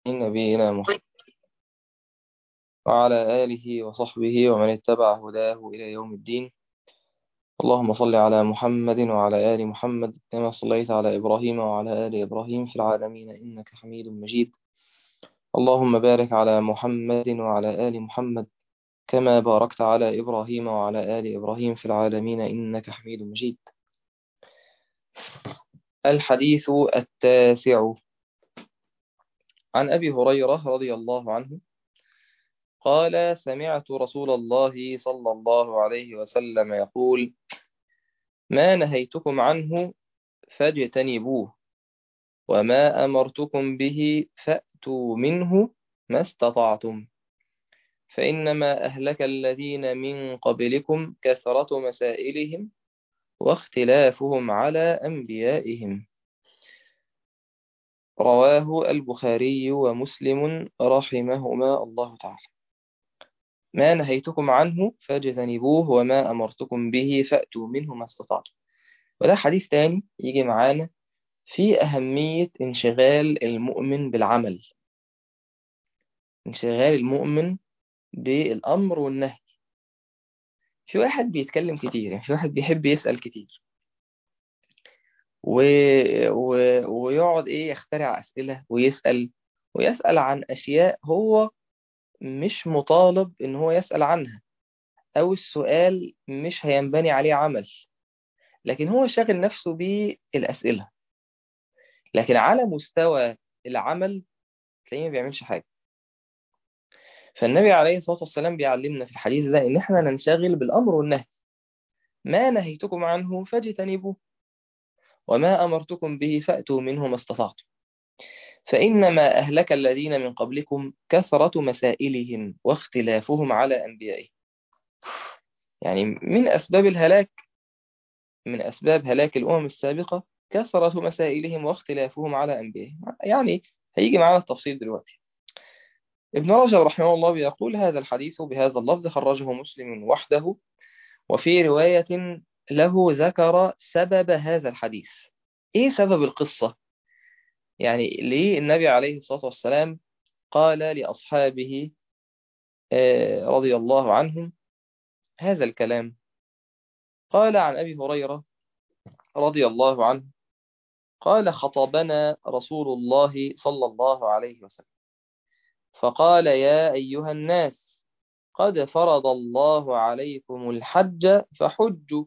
نبينا محمد وعلى آله وصحبه ومن اتبع هداه إلى يوم الدين اللهم صل على محمد وعلى آل محمد كما صليت على إبراهيم وعلى آل إبراهيم في العالمين إنك حميد مجيد اللهم بارك على محمد وعلى آل محمد كما باركت على إبراهيم وعلى آل إبراهيم في العالمين إنك حميد مجيد الحديث التاسع عن أبي هريرة رضي الله عنه قال سمعت رسول الله صلى الله عليه وسلم يقول ما نهيتكم عنه فاجتنبوه وما أمرتكم به فأتوا منه ما استطعتم فإنما أهلك الذين من قبلكم كثرة مسائلهم واختلافهم على أنبيائهم رواه البخاري ومسلم رحمهما الله تعالى ما نهيتكم عنه فاجتنبوه وما أمرتكم به فأتوا منه ما استطعتم وده حديث تاني يجي معانا في أهمية انشغال المؤمن بالعمل انشغال المؤمن بالأمر والنهي في واحد بيتكلم كتير يعني في واحد بيحب يسأل كتير و... و... ويقعد ايه يخترع أسئلة ويسأل ويسأل عن أشياء هو مش مطالب إن هو يسأل عنها أو السؤال مش هينبني عليه عمل لكن هو شاغل نفسه بالأسئلة لكن على مستوى العمل تلاقيه ما بيعملش حاجة فالنبي عليه الصلاة والسلام بيعلمنا في الحديث ده إن إحنا ننشغل بالأمر والنهي ما نهيتكم عنه فاجتنبوه وما أمرتكم به فأتوا منه ما استطعتم فإنما أهلك الذين من قبلكم كثرة مسائلهم واختلافهم على أنبيائهم يعني من أسباب الهلاك من أسباب هلاك الأمم السابقة كثرة مسائلهم واختلافهم على أنبيائهم يعني هيجي معنا التفصيل دلوقتي ابن رجب رحمه الله بيقول هذا الحديث بهذا اللفظ خرجه مسلم وحده وفي رواية له ذكر سبب هذا الحديث إيه سبب القصة؟ يعني ليه النبي عليه الصلاة والسلام قال لأصحابه رضي الله عنهم هذا الكلام قال عن أبي هريرة رضي الله عنه قال خطبنا رسول الله صلى الله عليه وسلم فقال يا أيها الناس قد فرض الله عليكم الحج فحجوا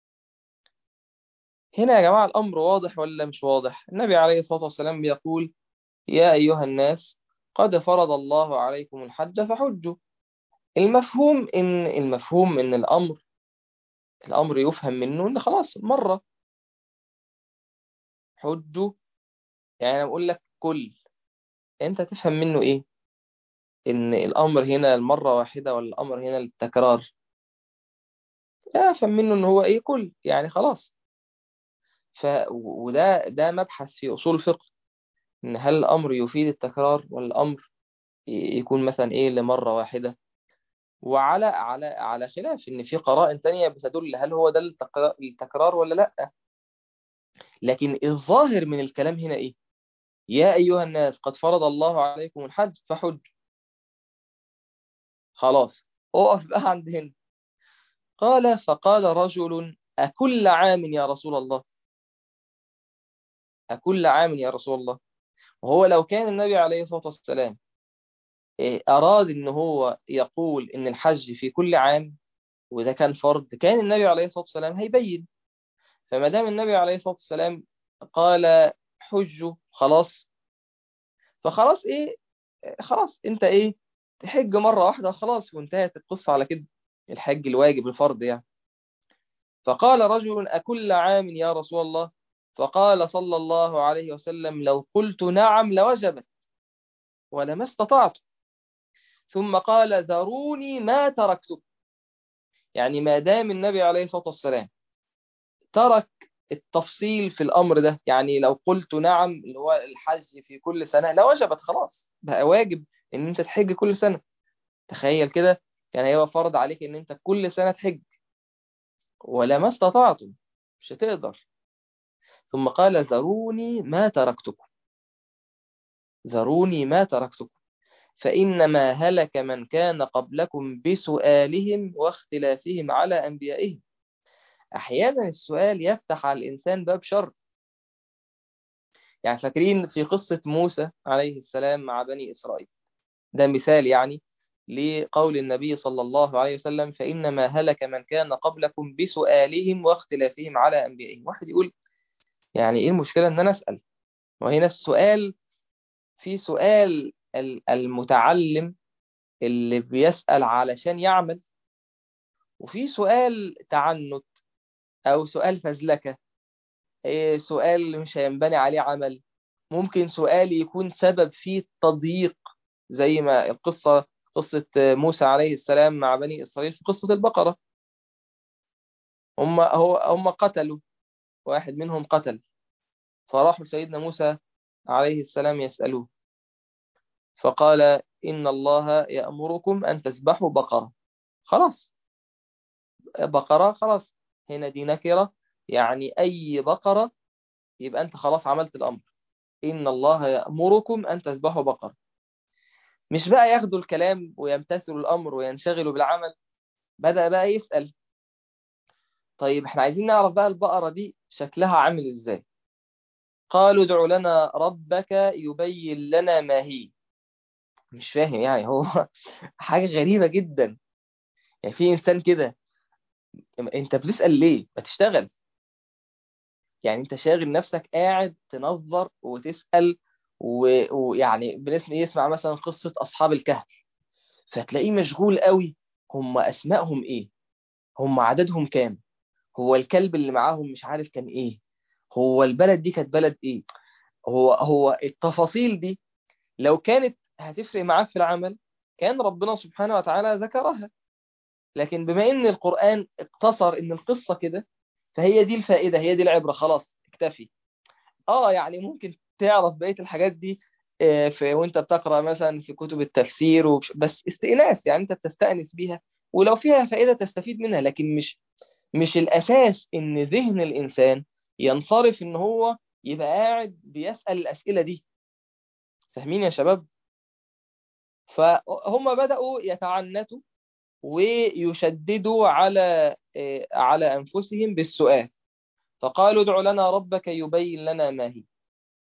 هنا يا جماعة الأمر واضح ولا مش واضح النبي عليه الصلاة والسلام بيقول يا أيها الناس قد فرض الله عليكم الحج فحجوا المفهوم إن المفهوم إن الأمر الأمر يفهم منه إن خلاص مرة حجوا يعني أنا بقول لك كل أنت تفهم منه إيه إن الأمر هنا المرة واحدة ولا الأمر هنا التكرار أفهم منه إن هو إيه كل يعني خلاص ف وده ده مبحث في أصول الفقه إن هل الأمر يفيد التكرار ولا الأمر يكون مثلا إيه لمرة واحدة وعلى على على خلاف إن في قرائن تانية بتدل هل هو ده التكرار ولا لأ لكن الظاهر من الكلام هنا إيه يا أيها الناس قد فرض الله عليكم الحج فحج خلاص اقف بقى عند هنا قال فقال رجل أكل عام يا رسول الله أكل عام يا رسول الله وهو لو كان النبي عليه الصلاة والسلام أراد إن هو يقول إن الحج في كل عام وده كان فرض كان النبي عليه الصلاة والسلام هيبين فما دام النبي عليه الصلاة والسلام قال حجوا خلاص فخلاص إيه خلاص أنت إيه تحج مرة واحدة خلاص وانتهت القصة على كده الحج الواجب الفرض يعني فقال رجل أكل عام يا رسول الله فقال صلى الله عليه وسلم لو قلت نعم لوجبت ولما استطعت ثم قال ذروني ما تركتكم يعني ما دام النبي عليه الصلاة والسلام ترك التفصيل في الأمر ده يعني لو قلت نعم اللي هو الحج في كل سنة لوجبت خلاص بقى واجب ان انت تحج كل سنة تخيل كده كان هيبقى فرض عليك ان انت كل سنة تحج ولما استطعتم مش هتقدر ثم قال ذروني ما تركتكم ذروني ما تركتكم فإنما هلك من كان قبلكم بسؤالهم واختلافهم على أنبيائهم أحيانا السؤال يفتح على الإنسان باب شر يعني فاكرين في قصة موسى عليه السلام مع بني إسرائيل ده مثال يعني لقول النبي صلى الله عليه وسلم فإنما هلك من كان قبلكم بسؤالهم واختلافهم على أنبيائهم واحد يقول يعني إيه المشكلة إن أنا أسأل وهنا السؤال في سؤال المتعلم اللي بيسأل علشان يعمل وفي سؤال تعنت أو سؤال فزلكة سؤال مش هينبني عليه عمل ممكن سؤال يكون سبب فيه تضييق زي ما القصة قصة موسى عليه السلام مع بني إسرائيل في قصة البقرة هم هو هم قتلوا واحد منهم قتل فراحوا سيدنا موسى عليه السلام يسألوه فقال إن الله يأمركم أن تذبحوا بقرة خلاص بقرة خلاص هنا دي نكرة يعني أي بقرة يبقى أنت خلاص عملت الأمر إن الله يأمركم أن تذبحوا بقرة مش بقى ياخدوا الكلام ويمتثلوا الأمر وينشغلوا بالعمل بدأ بقى يسأل طيب احنا عايزين نعرف بقى البقرة دي شكلها عامل ازاي قالوا ادع لنا ربك يبين لنا ما هي مش فاهم يعني هو حاجة غريبة جدا يعني في إنسان كده انت بتسأل ليه ما تشتغل يعني انت شاغل نفسك قاعد تنظر وتسأل ويعني بنسمع يسمع مثلا قصة أصحاب الكهف فتلاقيه مشغول قوي هم أسمائهم إيه هم عددهم كام هو الكلب اللي معاهم مش عارف كان إيه هو البلد دي كانت بلد إيه هو هو التفاصيل دي لو كانت هتفرق معاك في العمل كان ربنا سبحانه وتعالى ذكرها لكن بما ان القرآن اقتصر ان القصة كده فهي دي الفائدة هي دي العبرة خلاص اكتفي اه يعني ممكن تعرف بقية الحاجات دي في وانت بتقرأ مثلا في كتب التفسير وبش... بس استئناس يعني انت بتستأنس بيها ولو فيها فائدة تستفيد منها لكن مش مش الأساس ان ذهن الإنسان ينصرف ان هو يبقى قاعد بيسأل الأسئلة دي فاهمين يا شباب فهم بدأوا يتعنتوا ويشددوا على على أنفسهم بالسؤال فقالوا ادع لنا ربك يبين لنا ما هي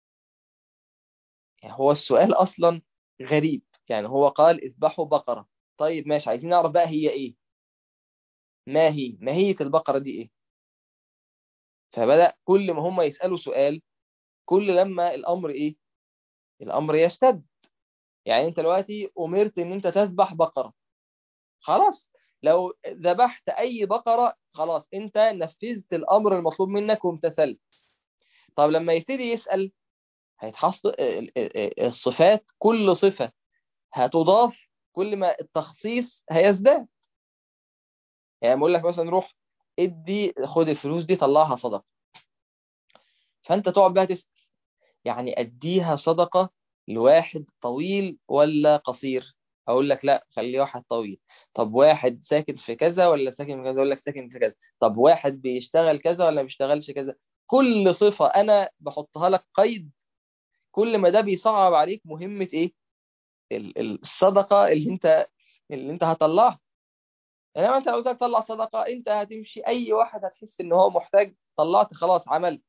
يعني هو السؤال أصلا غريب يعني هو قال اذبحوا بقرة طيب ماشي عايزين نعرف بقى هي إيه ما هي ماهية البقرة دي إيه فبدأ كل ما هم يسألوا سؤال كل لما الأمر إيه الأمر يشتد يعني أنت دلوقتي أمرت إن أنت تذبح بقرة خلاص لو ذبحت أي بقرة خلاص أنت نفذت الأمر المطلوب منك وامتثلت طب لما يبتدي يسأل هيتحصل الصفات كل صفة هتضاف كل ما التخصيص هيزداد يعني بقول لك مثلا روح ادي خد الفلوس دي طلعها صدقة فانت تقعد بقى تسأل يعني اديها صدقة لواحد طويل ولا قصير اقول لك لا خليه واحد طويل طب واحد ساكن في كذا ولا ساكن في كذا اقول لك ساكن في كذا طب واحد بيشتغل كذا ولا ما بيشتغلش كذا كل صفة انا بحطها لك قيد كل ما ده بيصعب عليك مهمة ايه الصدقة اللي انت اللي انت هتطلعها انما انت لو قلت لك طلع صدقة انت هتمشي اي واحد هتحس ان هو محتاج طلعت خلاص عملت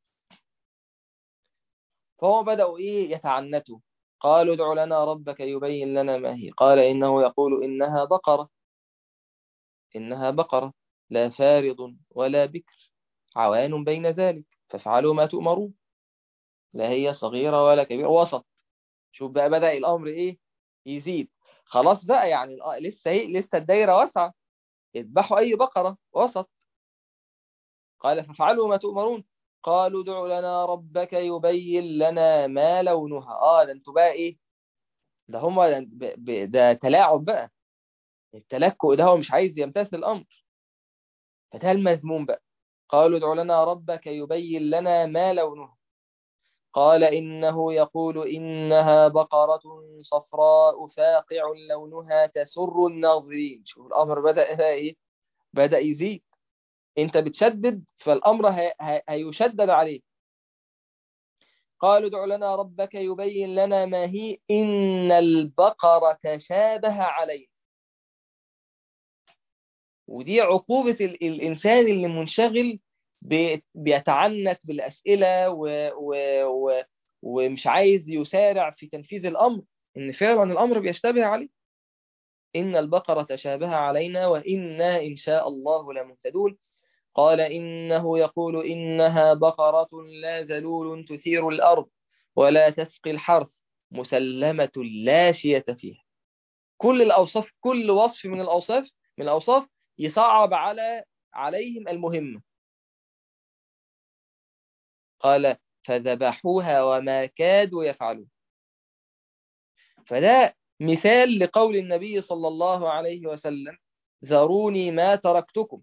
فهم بدأوا ايه يتعنتوا قالوا ادع لنا ربك يبين لنا ما هي قال إنه يقول إنها بقرة إنها بقرة لا فارض ولا بكر عوان بين ذلك فافعلوا ما تؤمرون لا هي صغيرة ولا كبيرة وسط شوف بقى بدأ الأمر إيه يزيد خلاص بقى يعني لسه إيه لسه الدايرة واسعة اذبحوا أي بقرة وسط قال فافعلوا ما تؤمرون قالوا ادع لنا ربك يبين لنا ما لونها اه ده انتوا بقى ايه ده هما ده, ده تلاعب بقى التلكؤ ده هو مش عايز يمتثل الامر فده المذموم بقى قالوا ادع لنا ربك يبين لنا ما لونها قال إنه يقول إنها بقرة صفراء فاقع لونها تسر الناظرين شوف الأمر بدأ إيه بدأ يزيد انت بتشدد فالامر هي... هي... هيشدد عليه قالوا ادع لنا ربك يبين لنا ما هي إن البقرة تشابه علينا ودي عقوبة ال الإنسان اللي منشغل بيتعنت بالأسئلة و و و ومش عايز يسارع في تنفيذ الأمر إن فعلا الأمر بيشتبه عليه إن البقرة تشابه علينا وإنا إن شاء الله لمهتدون قال إنه يقول إنها بقرة لا ذلول تثير الأرض ولا تسقي الحرث مسلمة لا شية فيها كل الأوصاف كل وصف من الأوصاف من الأوصاف يصعب على عليهم المهمة قال فذبحوها وما كادوا يفعلون فده مثال لقول النبي صلى الله عليه وسلم ذروني ما تركتكم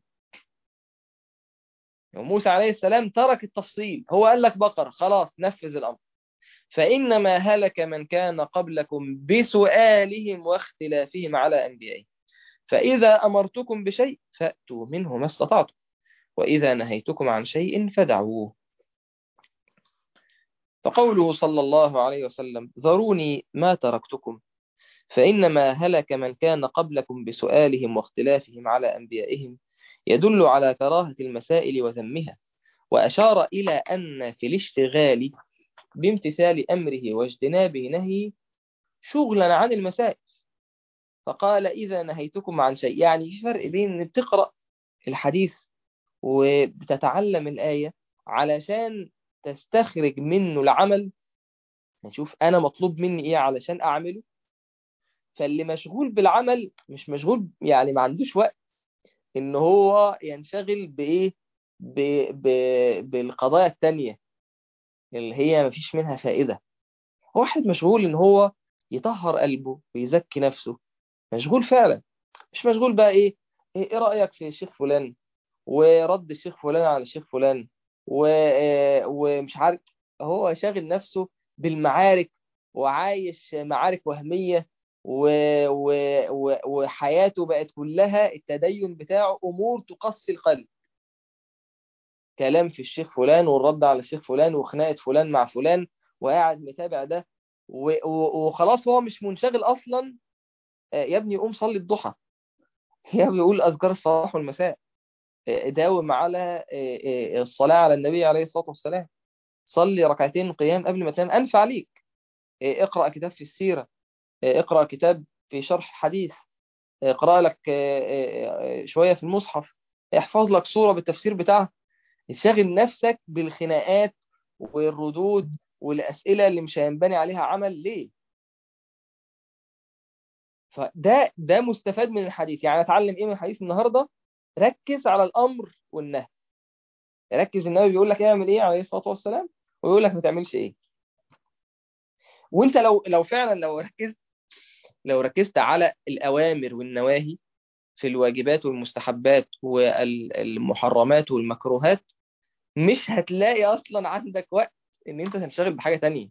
وموسى عليه السلام ترك التفصيل هو قال لك بقرة خلاص نفذ الأمر فإنما هلك من كان قبلكم بسؤالهم واختلافهم على أنبيائهم فإذا أمرتكم بشيء فأتوا منه ما استطعتم وإذا نهيتكم عن شيء فدعوه فقوله صلى الله عليه وسلم ذروني ما تركتكم فإنما هلك من كان قبلكم بسؤالهم واختلافهم على أنبيائهم يدل على كراهة المسائل وذمها وأشار إلى أن في الاشتغال بامتثال أمره واجتناب نهيه شغلا عن المسائل فقال إذا نهيتكم عن شيء يعني في فرق بين أن بتقرأ الحديث وبتتعلم الآية علشان تستخرج منه العمل نشوف أنا مطلوب مني إيه علشان أعمله فاللي مشغول بالعمل مش مشغول يعني ما عندوش وقت ان هو ينشغل بايه ب... ب... بالقضايا التانية اللي هي ما فيش منها فائدة واحد مشغول ان هو يطهر قلبه ويزكي نفسه مشغول فعلا مش مشغول بقى ايه ايه رأيك في الشيخ فلان ورد الشيخ فلان على الشيخ فلان و... ومش عارف هو شاغل نفسه بالمعارك وعايش معارك وهمية و... و... و... وحياته بقت كلها التدين بتاعه أمور تقسي القلب كلام في الشيخ فلان والرد على الشيخ فلان وخناقة فلان مع فلان وقاعد متابع ده و... و... وخلاص هو مش منشغل أصلا يا ابني قوم صلي الضحى يا ابني قول أذكار الصباح والمساء داوم على الصلاة على النبي عليه الصلاة والسلام صلي ركعتين قيام قبل ما تنام أنفع ليك اقرأ كتاب في السيرة اقرأ كتاب في شرح الحديث اقرأ لك شوية في المصحف احفظ لك صورة بالتفسير بتاعها تشغل نفسك بالخناقات والردود والأسئلة اللي مش هينبني عليها عمل ليه فده ده مستفاد من الحديث يعني اتعلم ايه من الحديث النهارده ركز على الامر والنهي ركز النبي بيقول لك اعمل ايه عليه الصلاه والسلام ويقول لك ما تعملش ايه وانت لو لو فعلا لو ركزت لو ركزت على الأوامر والنواهي في الواجبات والمستحبات والمحرمات والمكروهات مش هتلاقي أصلا عندك وقت إن أنت تنشغل بحاجة تانية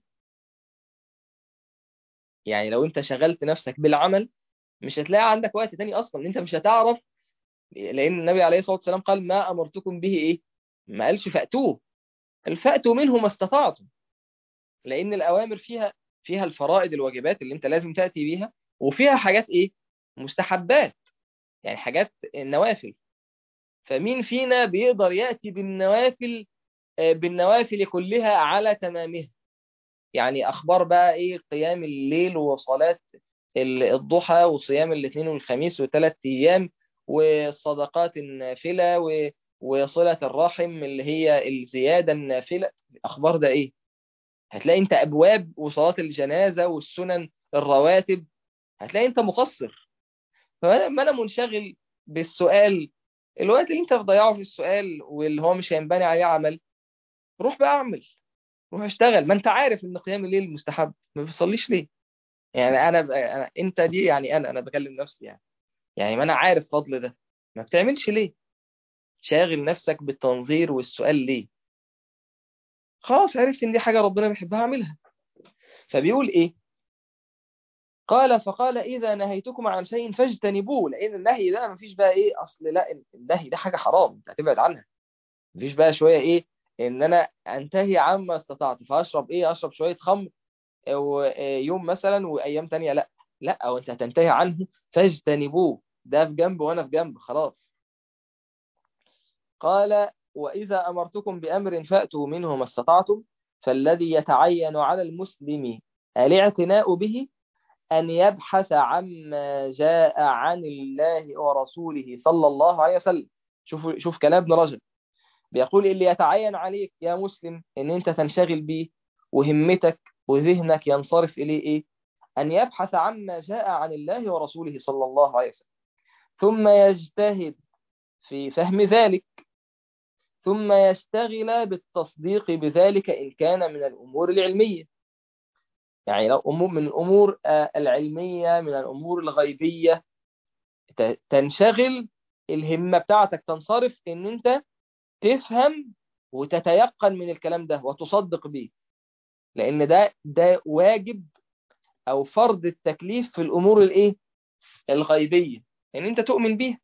يعني لو أنت شغلت نفسك بالعمل مش هتلاقي عندك وقت تاني أصلا أنت مش هتعرف لأن النبي عليه الصلاة والسلام قال ما أمرتكم به إيه ما قالش فأتوه فأتوا منه ما استطعتم لأن الأوامر فيها فيها الفرائض الواجبات اللي أنت لازم تأتي بيها وفيها حاجات ايه مستحبات يعني حاجات النوافل فمين فينا بيقدر يأتي بالنوافل بالنوافل كلها على تمامها يعني اخبار بقى ايه قيام الليل وصلاة الضحى وصيام الاثنين والخميس وثلاث ايام والصدقات النافلة وصلة الرحم اللي هي الزيادة النافلة اخبار ده ايه هتلاقي انت ابواب وصلاة الجنازة والسنن الرواتب هتلاقي انت مقصر فما انا منشغل بالسؤال الوقت اللي انت بتضيعه في السؤال واللي هو مش هينبني عليه عمل روح بقى اعمل روح اشتغل ما انت عارف ان قيام الليل مستحب ما بتصليش ليه يعني انا, ب... أنا انت دي يعني انا انا بكلم نفسي يعني يعني ما انا عارف فضل ده ما بتعملش ليه شاغل نفسك بالتنظير والسؤال ليه خلاص عرفت ان دي حاجه ربنا بيحبها اعملها فبيقول ايه قال فقال إذا نهيتكم عن شيء فاجتنبوه لأن النهي ده مفيش بقى إيه أصل لا النهي ده حاجة حرام أنت هتبعد عنها مفيش بقى شوية إيه ان انا انتهي عما استطعت فاشرب ايه اشرب شويه خمر يوم مثلا وايام تانية لا لا او انت هتنتهي عنه فاجتنبوه ده في جنب وانا في جنب خلاص قال واذا امرتكم بامر فاتوا منه ما استطعتم فالذي يتعين على المسلم الاعتناء به أن يبحث عما جاء عن الله ورسوله صلى الله عليه وسلم شوف شوف كلام ابن رجب بيقول اللي يتعين عليك يا مسلم ان انت تنشغل بيه وهمتك وذهنك ينصرف اليه ايه ان يبحث عما جاء عن الله ورسوله صلى الله عليه وسلم ثم يجتهد في فهم ذلك ثم يشتغل بالتصديق بذلك إن كان من الأمور العلمية يعني لو أمور من الأمور العلمية من الأمور الغيبية تنشغل الهمة بتاعتك تنصرف إن أنت تفهم وتتيقن من الكلام ده وتصدق به لأن ده ده واجب أو فرض التكليف في الأمور الإيه الغيبية إن أنت تؤمن بيها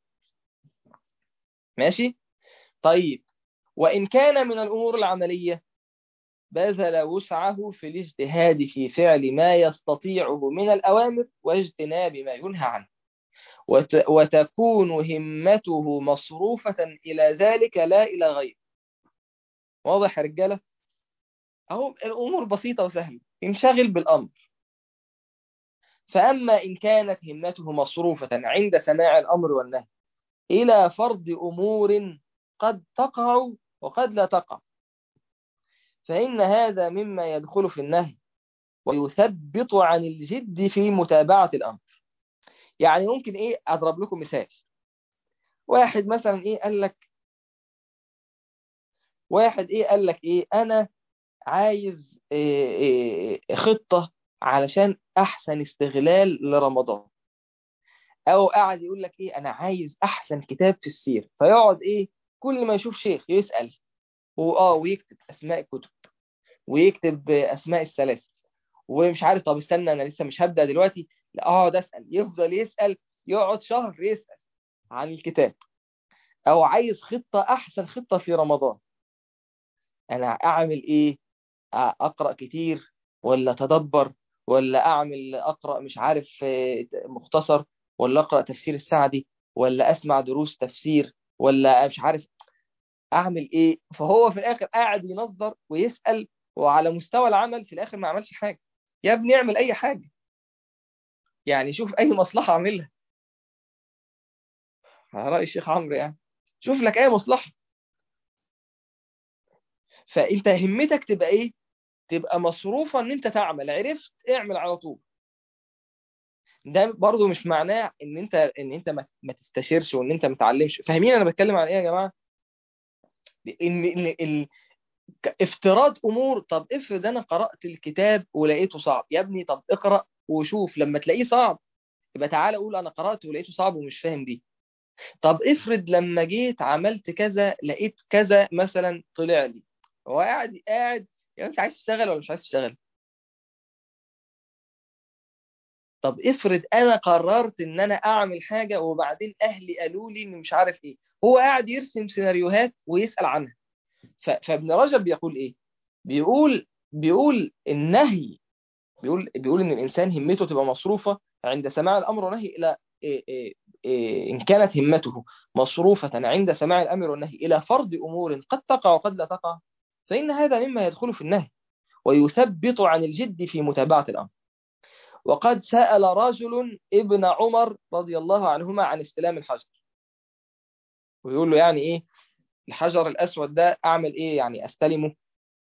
ماشي طيب وإن كان من الأمور العملية بذل وسعه في الاجتهاد في فعل ما يستطيعه من الأوامر واجتناب ما ينهى عنه وت... وتكون همته مصروفة إلى ذلك لا إلى غيره واضح يا رجالة أهو الأمور بسيطة وسهلة انشغل بالأمر فأما إن كانت همته مصروفة عند سماع الأمر والنهي إلى فرض أمور قد تقع وقد لا تقع فإن هذا مما يدخل في النهي ويثبط عن الجد في متابعة الأمر يعني ممكن إيه أضرب لكم مثال واحد مثلا إيه قال لك واحد إيه قال لك إيه أنا عايز إيه إيه خطة علشان أحسن استغلال لرمضان أو قاعد يقول لك إيه أنا عايز أحسن كتاب في السير فيقعد إيه كل ما يشوف شيخ يسأل وآه ويكتب أسماء الكتب ويكتب أسماء السلاسل ومش عارف طب استنى أنا لسه مش هبدأ دلوقتي لا أقعد أسأل يفضل يسأل يقعد شهر يسأل عن الكتاب أو عايز خطة أحسن خطة في رمضان أنا أعمل إيه أقرأ كتير ولا تدبر ولا أعمل أقرأ مش عارف مختصر ولا أقرأ تفسير السعدي ولا أسمع دروس تفسير ولا مش عارف أعمل إيه فهو في الآخر قاعد ينظر ويسأل وعلى مستوى العمل في الآخر ما عملش حاجة يا ابني اعمل أي حاجة يعني شوف أي مصلحة اعملها على رأي الشيخ عمرو يعني شوف لك أي مصلحة فأنت همتك تبقى إيه تبقى مصروفة ان انت تعمل عرفت اعمل على طول ده برضو مش معناه ان انت ان انت ما تستشيرش وان انت ما تعلمش فاهمين انا بتكلم عن ايه يا جماعه ان ان ال... افتراض امور طب افرض انا قرات الكتاب ولقيته صعب يا ابني طب اقرا وشوف لما تلاقيه صعب يبقى تعالى قول انا قرات ولقيته صعب ومش فاهم دي طب افرض لما جيت عملت كذا لقيت كذا مثلا طلع لي هو قاعد قاعد يعني انت عايز تشتغل ولا مش عايز تشتغل طب افرض انا قررت ان انا اعمل حاجة وبعدين اهلي قالوا لي ان مش عارف ايه هو قاعد يرسم سيناريوهات ويسأل عنها ف... فابن رجب بيقول ايه بيقول بيقول النهي بيقول بيقول ان الانسان همته تبقى مصروفة عند سماع الامر والنهي الى إيه إيه إيه ان كانت همته مصروفة عند سماع الامر والنهي الى فرض امور قد تقع وقد لا تقع فإن هذا مما يدخل في النهي ويثبط عن الجد في متابعة الأمر وقد سأل رجل ابن عمر رضي الله عنهما عن استلام الحجر ويقول له يعني إيه الحجر الأسود ده أعمل إيه يعني أستلمه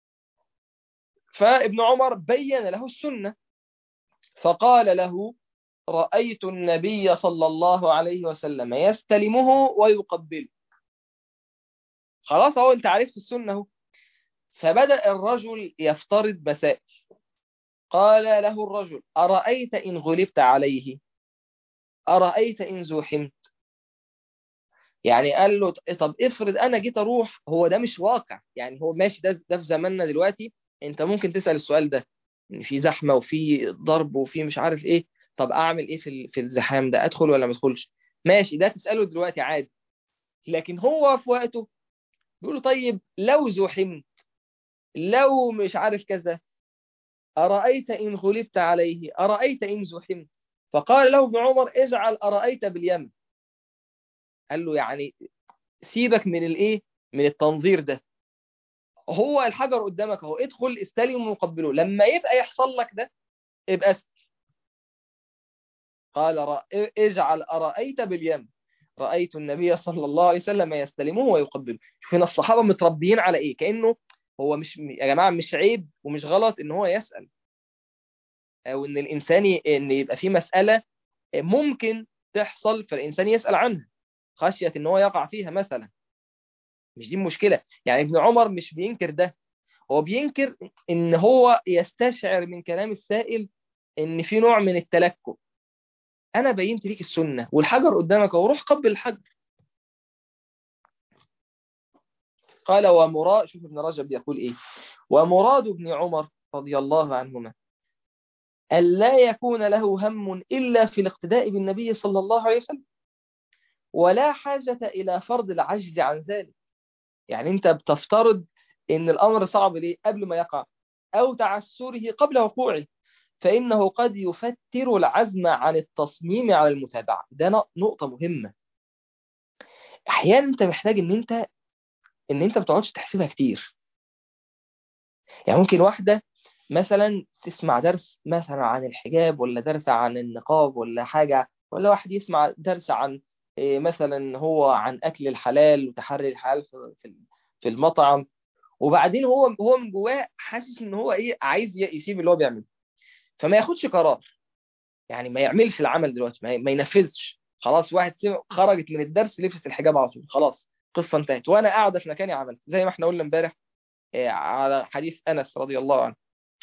فابن عمر بين له السنة فقال له رأيت النبي صلى الله عليه وسلم يستلمه ويقبله خلاص هو انت عرفت السنة هو فبدأ الرجل يفترض مسائل قال له الرجل أرأيت إن غلبت عليه أرأيت إن زوحمت يعني قال له طب افرض أنا جيت أروح هو ده مش واقع يعني هو ماشي ده, ده في زماننا دلوقتي أنت ممكن تسأل السؤال ده إن في زحمة وفي ضرب وفي مش عارف إيه طب أعمل إيه في في الزحام ده أدخل ولا ما أدخلش ماشي ده تسأله دلوقتي عادي لكن هو في وقته بيقول له طيب لو زوحمت لو مش عارف كذا أرأيت إن غلبت عليه أرأيت إن زحمت فقال له ابن عمر اجعل أرأيت باليمن قال له يعني سيبك من الايه من التنظير ده هو الحجر قدامك اهو ادخل استلم وقبله لما يبقى يحصل لك ده ابقى اسال قال رأ... اجعل أرأيت باليمن رأيت النبي صلى الله عليه وسلم يستلمه ويقبله شوف هنا الصحابة متربيين على ايه كأنه هو مش يا جماعة مش عيب ومش غلط ان هو يسأل او ان الانسان ي... ان يبقى في مسألة ممكن تحصل فالانسان يسأل عنها خشية ان هو يقع فيها مثلا مش دي المشكلة يعني ابن عمر مش بينكر ده هو بينكر ان هو يستشعر من كلام السائل ان في نوع من التلكؤ انا بينت ليك السنة والحجر قدامك وروح قبل الحجر قال ومراد شوف ابن رجب يقول ايه ومراد ابن عمر رضي الله عنهما ألا يكون له هم إلا في الاقتداء بالنبي صلى الله عليه وسلم ولا حاجة إلى فرض العجز عن ذلك يعني أنت بتفترض إن الأمر صعب ليه قبل ما يقع أو تعسره قبل وقوعه فإنه قد يفتر العزم عن التصميم على المتابعة ده نقطة مهمة أحيانا أنت محتاج إن أنت إن أنت ما تقعدش تحسبها كتير يعني ممكن واحدة مثلا تسمع درس مثلا عن الحجاب ولا درس عن النقاب ولا حاجة ولا واحد يسمع درس عن مثلا هو عن أكل الحلال وتحري الحلال في المطعم وبعدين هو هو من جواه حاسس ان هو ايه عايز يسيب اللي هو بيعمله فما ياخدش قرار يعني ما يعملش العمل دلوقتي ما ينفذش خلاص واحد خرجت من الدرس لبست الحجاب على طول خلاص قصه انتهت وانا قاعده في مكاني عملت زي ما احنا قلنا امبارح على حديث انس رضي الله عنه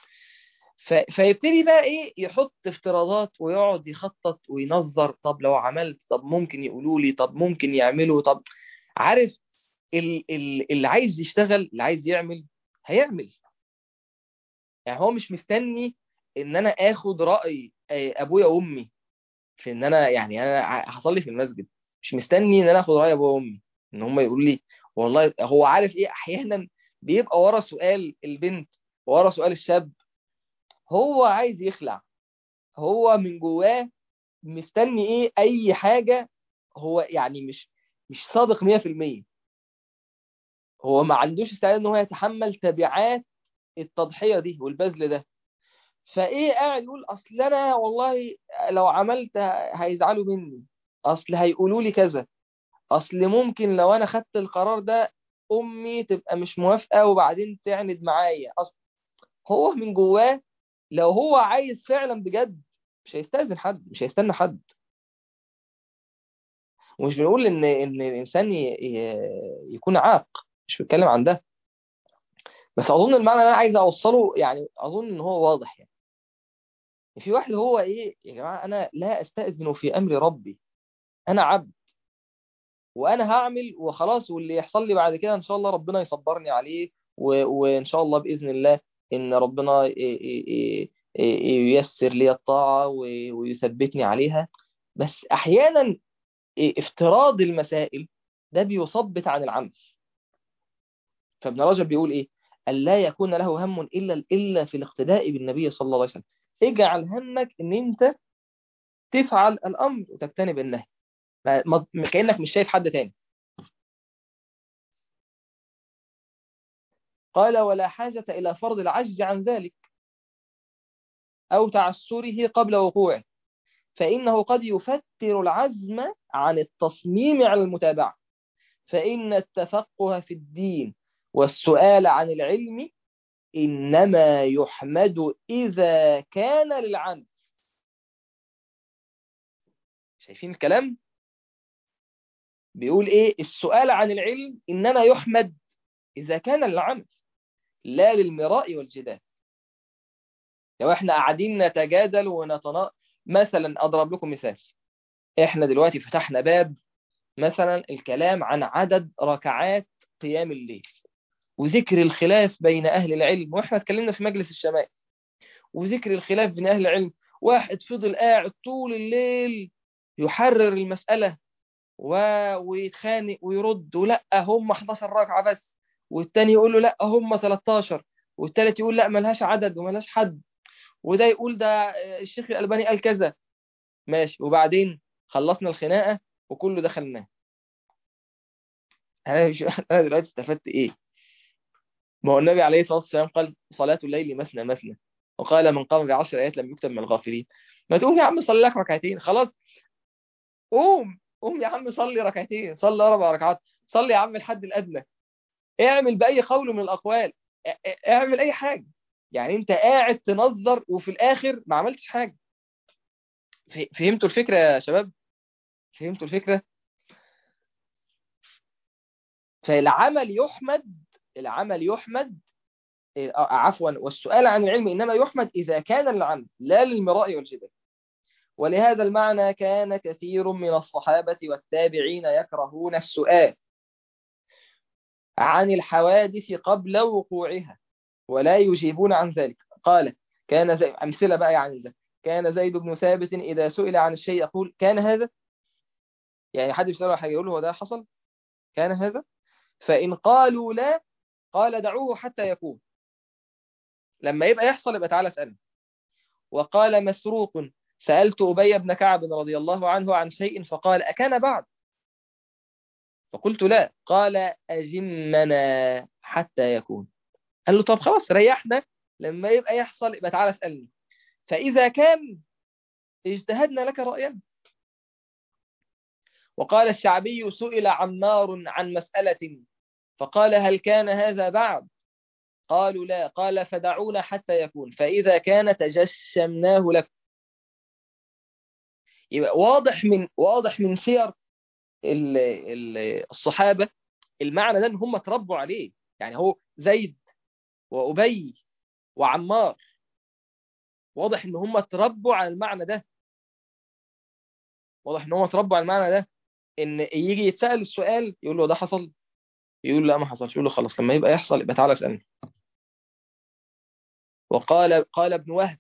فيبتدي بقى ايه يحط افتراضات ويقعد يخطط وينظر طب لو عملت طب ممكن يقولوا لي طب ممكن يعملوا طب عارف اللي عايز يشتغل اللي عايز يعمل هيعمل يعني هو مش مستني ان انا اخد راي ابويا وامي في ان انا يعني انا هصلي في المسجد مش مستني ان انا اخد راي ابويا وامي ان هم يقولوا لي والله هو عارف ايه احيانا بيبقى ورا سؤال البنت ورا سؤال الشاب هو عايز يخلع هو من جواه مستني ايه اي حاجه هو يعني مش مش صادق 100% هو ما عندوش استعداد ان هو يتحمل تبعات التضحيه دي والبذل ده فايه قاعد يقول اصل انا والله لو عملت هيزعلوا مني اصل هيقولوا لي كذا اصل ممكن لو انا خدت القرار ده امي تبقى مش موافقه وبعدين تعند معايا اصل هو من جواه لو هو عايز فعلا بجد مش هيستأذن حد مش هيستنى حد ومش بنقول ان ان الانسان يكون عاق مش بتكلم عن ده بس اظن المعنى اللي انا عايز اوصله يعني اظن ان هو واضح يعني في واحد هو ايه يا جماعه انا لا استاذن في امر ربي انا عبد وانا هعمل وخلاص واللي يحصل لي بعد كده ان شاء الله ربنا يصبرني عليه و... وان شاء الله باذن الله ان ربنا ييسر لي الطاعه و... ويثبتني عليها بس احيانا افتراض المسائل ده بيثبت عن العمل فابن رجب بيقول ايه ألا يكون له هم إلا إلا في الاقتداء بالنبي صلى الله عليه وسلم اجعل همك ان انت تفعل الامر وتجتنب النهي ما كانك مش شايف حد تاني قال ولا حاجة إلى فرض العجز عن ذلك أو تعسره قبل وقوعه فإنه قد يفتر العزم عن التصميم على المتابعة فإن التفقه في الدين والسؤال عن العلم إنما يحمد إذا كان للعمل شايفين الكلام بيقول إيه السؤال عن العلم إنما يحمد إذا كان للعمل لا للمراء والجدال لو احنا قاعدين نتجادل ونتنا مثلا أضرب لكم مثال احنا دلوقتي فتحنا باب مثلا الكلام عن عدد ركعات قيام الليل وذكر الخلاف بين أهل العلم وإحنا اتكلمنا في مجلس الشمال وذكر الخلاف بين أهل العلم واحد فضل قاعد طول الليل يحرر المسألة و... ويتخانق ويرد ولا هم 11 ركعة بس والتاني يقول له لا هم 13 والتالت يقول لا ملهاش عدد وملهاش حد وده يقول ده الشيخ الألباني قال كذا ماشي وبعدين خلصنا الخناقة وكله دخلناه انا مش انا دلوقتي استفدت ايه ما هو النبي عليه الصلاة والسلام قال صلاة الليل مثنى مثنى وقال من قام بعشر آيات لم يكتب من الغافلين ما تقوم يا عم صلي لك ركعتين خلاص قوم قوم يا عم صلي ركعتين صلي اربع ركعات صلي يا عم الحد الادنى اعمل باي قول من الاقوال اعمل اي حاجه يعني انت قاعد تنظر وفي الاخر ما عملتش حاجه فهمتوا الفكره يا شباب فهمتوا الفكره فالعمل يحمد العمل يحمد عفوا والسؤال عن العلم انما يحمد اذا كان للعمل لا للمراء والجدال ولهذا المعنى كان كثير من الصحابة والتابعين يكرهون السؤال عن الحوادث قبل وقوعها ولا يجيبون عن ذلك قال كان زي أمثلة بقى يعني ده كان زيد بن ثابت إذا سئل عن الشيء يقول كان هذا يعني حد يسأله حاجة يقول له هو ده حصل كان هذا فإن قالوا لا قال دعوه حتى يكون لما يبقى يحصل يبقى تعالى اسألني وقال مسروق سألت أبي بن كعب رضي الله عنه عن شيء فقال أكان بعد فقلت لا قال أجمنا حتى يكون قال له طب خلاص ريحنا لما يبقى يحصل يبقى تعالى اسألني فإذا كان اجتهدنا لك رأيا وقال الشعبي سئل عمار عن مسألة فقال هل كان هذا بعد قالوا لا قال فدعونا حتى يكون فإذا كان تجشمناه لكم يبقى واضح من واضح من سير الصحابة المعنى ده ان هم اتربوا عليه يعني هو زيد وأبي وعمار واضح ان هم اتربوا على المعنى ده واضح ان هم اتربوا على المعنى ده ان يجي يتسأل السؤال يقول له ده حصل يقول لا ما حصلش يقول له خلاص لما يبقى يحصل يبقى تعالى اسألني وقال قال ابن وهب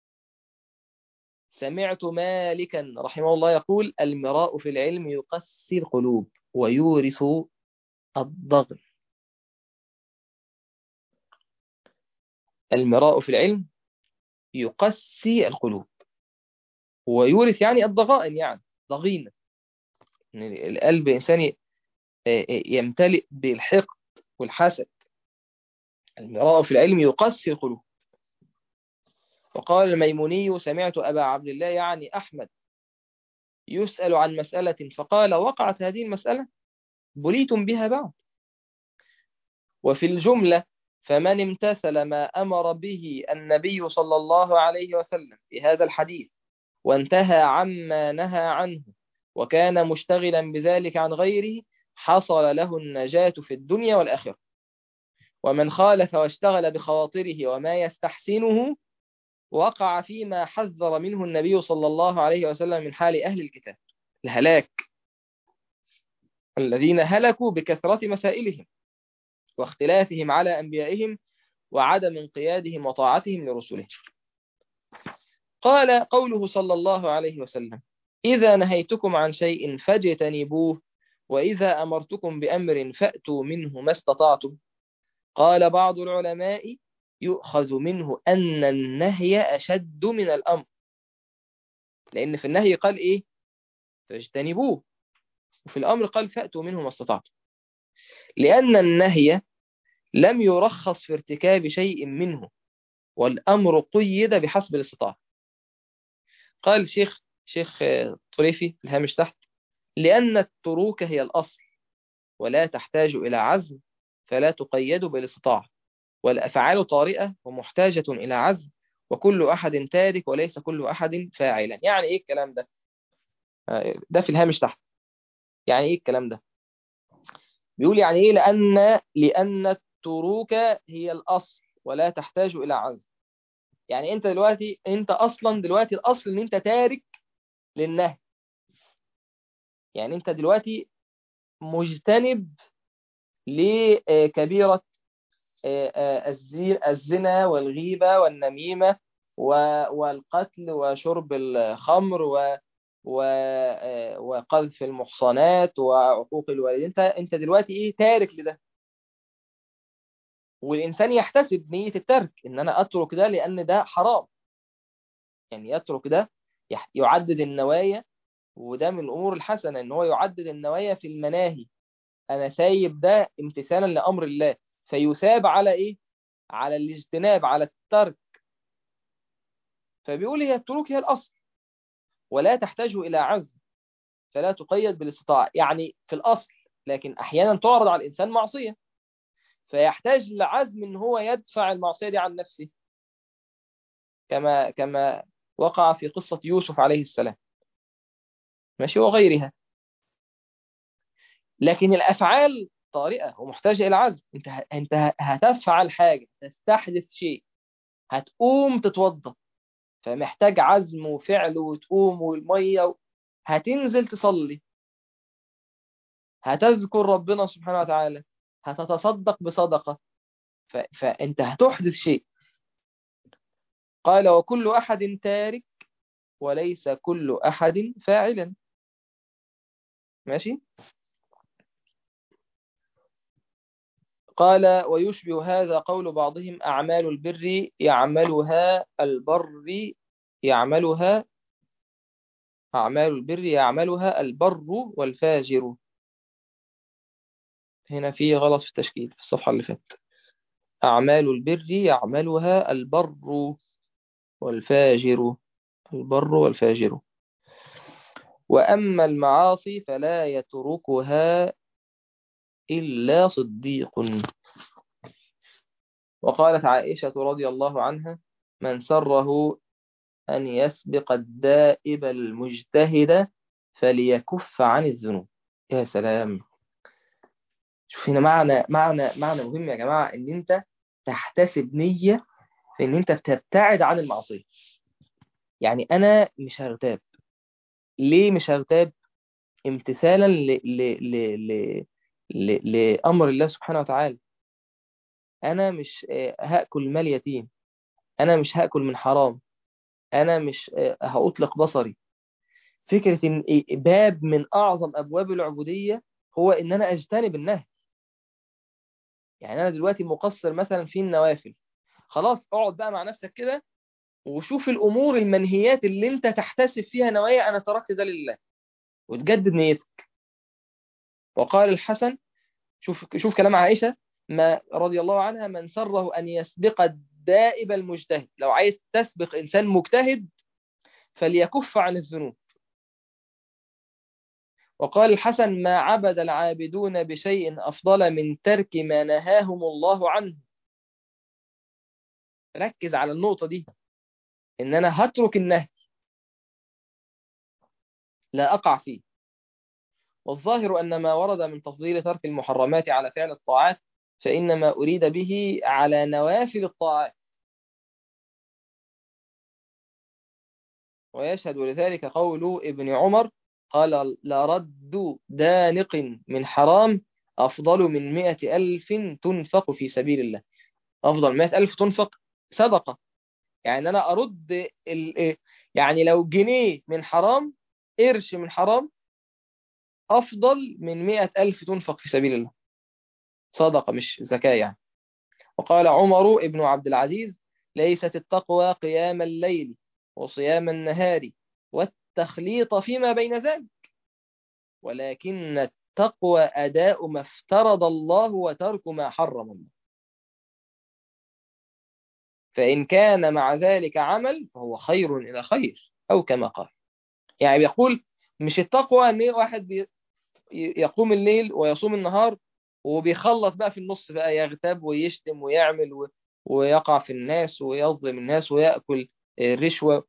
سمعت مالكا رحمه الله يقول المراء في العلم يقسي القلوب ويورث الضغن المراء في العلم يقسي القلوب ويورث يعني الضغائن يعني ضغينة يعني القلب إنسان يمتلئ بالحقد والحسد المراء في العلم يقسي القلوب وقال الميموني سمعت أبا عبد الله يعني أحمد يسأل عن مسألة فقال وقعت هذه المسألة بليتم بها بعد وفي الجملة فمن امتثل ما أمر به النبي صلى الله عليه وسلم في هذا الحديث وانتهى عما نهى عنه وكان مشتغلا بذلك عن غيره حصل له النجاة في الدنيا والآخرة ومن خالف واشتغل بخواطره وما يستحسنه وقع فيما حذر منه النبي صلى الله عليه وسلم من حال أهل الكتاب الهلاك الذين هلكوا بكثرة مسائلهم واختلافهم على أنبيائهم وعدم انقيادهم وطاعتهم لرسلهم قال قوله صلى الله عليه وسلم إذا نهيتكم عن شيء فاجتنبوه وإذا أمرتكم بأمر فأتوا منه ما استطعتم قال بعض العلماء يؤخذ منه أن النهي أشد من الأمر لأن في النهي قال إيه فاجتنبوه وفي الأمر قال فأتوا منه ما استطعتم لأن النهي لم يرخص في ارتكاب شيء منه والأمر قيد بحسب الاستطاعة قال شيخ شيخ طريفي في الهامش تحت لأن التروك هي الأصل ولا تحتاج إلى عزم فلا تقيد بالاستطاعة والأفعال طارئة ومحتاجة إلى عزم وكل أحد تارك وليس كل أحد فاعلا يعني إيه الكلام ده ده في الهامش تحت يعني إيه الكلام ده بيقول يعني إيه لأن لأن التروك هي الأصل ولا تحتاج إلى عزم يعني أنت دلوقتي أنت أصلا دلوقتي الأصل إن أنت تارك للنهي يعني أنت دلوقتي مجتنب لكبيرة الزنا والغيبة والنميمة والقتل وشرب الخمر وقذف المحصنات وعقوق الوالدين انت انت دلوقتي ايه تارك لده والإنسان يحتسب نية الترك إن أنا أترك ده لأن ده حرام يعني يترك ده يعدد النوايا وده من الأمور الحسنة إن هو يعدد النوايا في المناهي أنا سايب ده امتثالا لأمر الله فيثاب على إيه؟ على الاجتناب على الترك فبيقول هي التروك هي الأصل ولا تحتاج إلى عزم فلا تقيد بالاستطاعة يعني في الأصل لكن أحيانا تعرض على الإنسان معصية فيحتاج لعزم إن هو يدفع المعصية دي عن نفسه كما كما وقع في قصة يوسف عليه السلام ماشي وغيرها لكن الأفعال طارئة ومحتاجة إلى عزم أنت أنت هتفعل حاجة تستحدث شيء هتقوم تتوضى فمحتاج عزم وفعل وتقوم والمية هتنزل تصلي هتذكر ربنا سبحانه وتعالى هتتصدق بصدقة ف... فأنت هتحدث شيء قال وكل أحد تارك وليس كل أحد فاعلا ماشي قال ويشبه هذا قول بعضهم أعمال البر يعملها البر يعملها أعمال البر يعملها البر والفاجر هنا في غلط في التشكيل في الصفحة اللي فاتت أعمال البر يعملها البر والفاجر البر والفاجر وأما المعاصي فلا يتركها إلا صديق وقالت عائشة رضي الله عنها من سره أن يسبق الدائب المجتهد فليكف عن الذنوب يا سلام شوف هنا معنى معنى معنى مهم يا جماعة إن أنت تحتسب نية في إن أنت بتبتعد عن المعصية يعني أنا مش هغتاب ليه مش هغتاب امتثالا ل... ل... ل... ل... ل... لأمر الله سبحانه وتعالى أنا مش هأكل مال يتيم أنا مش هأكل من حرام أنا مش هأطلق بصري فكرة إن باب من أعظم أبواب العبودية هو إن أنا أجتنب النهي يعني أنا دلوقتي مقصر مثلا في النوافل خلاص اقعد بقى مع نفسك كده وشوف الأمور المنهيات اللي أنت تحتسب فيها نوايا أنا تركت ده لله وتجدد نيتك وقال الحسن شوف شوف كلام عائشة ما رضي الله عنها من سره أن يسبق الدائب المجتهد لو عايز تسبق إنسان مجتهد فليكف عن الذنوب وقال الحسن ما عبد العابدون بشيء أفضل من ترك ما نهاهم الله عنه ركز على النقطة دي إن أنا هترك النهي لا أقع فيه والظاهر أن ما ورد من تفضيل ترك المحرمات على فعل الطاعات فإنما أريد به على نوافل الطاعات ويشهد لذلك قول ابن عمر قال لرد دانق من حرام أفضل من مئة ألف تنفق في سبيل الله أفضل مئة ألف تنفق صدقة يعني أنا أرد ال... يعني لو جنيه من حرام قرش من حرام أفضل من مئة ألف تنفق في سبيل الله صدقة مش زكاة يعني وقال عمر ابن عبد العزيز ليست التقوى قيام الليل وصيام النهار والتخليط فيما بين ذلك ولكن التقوى أداء ما افترض الله وترك ما حرم الله فإن كان مع ذلك عمل فهو خير إلى خير أو كما قال يعني بيقول مش التقوى أن واحد بي يقوم الليل ويصوم النهار وبيخلط بقى في النص بقى يغتاب ويشتم ويعمل و... ويقع في الناس ويظلم الناس ويأكل الرشوة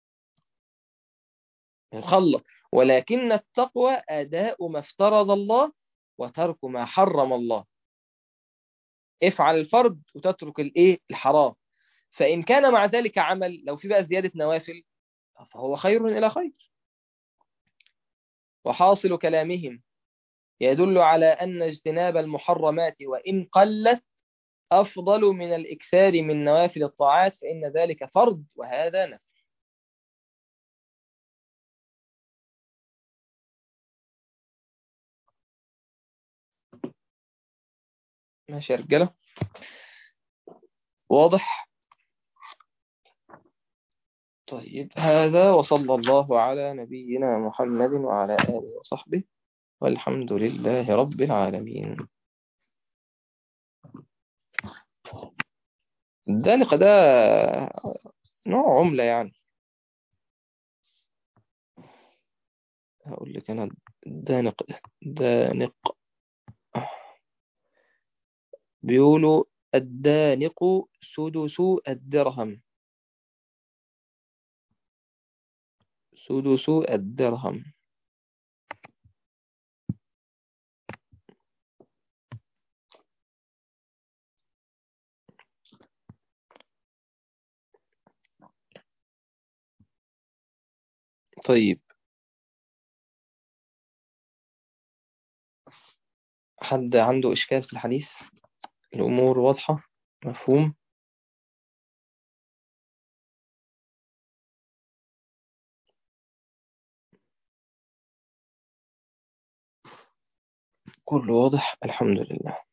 مخلط ولكن التقوى أداء ما افترض الله وترك ما حرم الله افعل الفرض وتترك الايه الحرام فإن كان مع ذلك عمل لو في بقى زيادة نوافل فهو خير إلى خير وحاصل كلامهم يدل على أن اجتناب المحرمات وإن قلت أفضل من الإكثار من نوافل الطاعات فإن ذلك فرض وهذا نفل ماشي يا رجالة واضح طيب هذا وصلى الله على نبينا محمد وعلى آله وصحبه والحمد لله رب العالمين الدانق ده نوع عملة يعني هقول لك أنا الدانق ده دانق بيقولوا الدانق سدس الدرهم سدس الدرهم طيب حد عنده إشكال في الحديث الأمور واضحة مفهوم كله واضح الحمد لله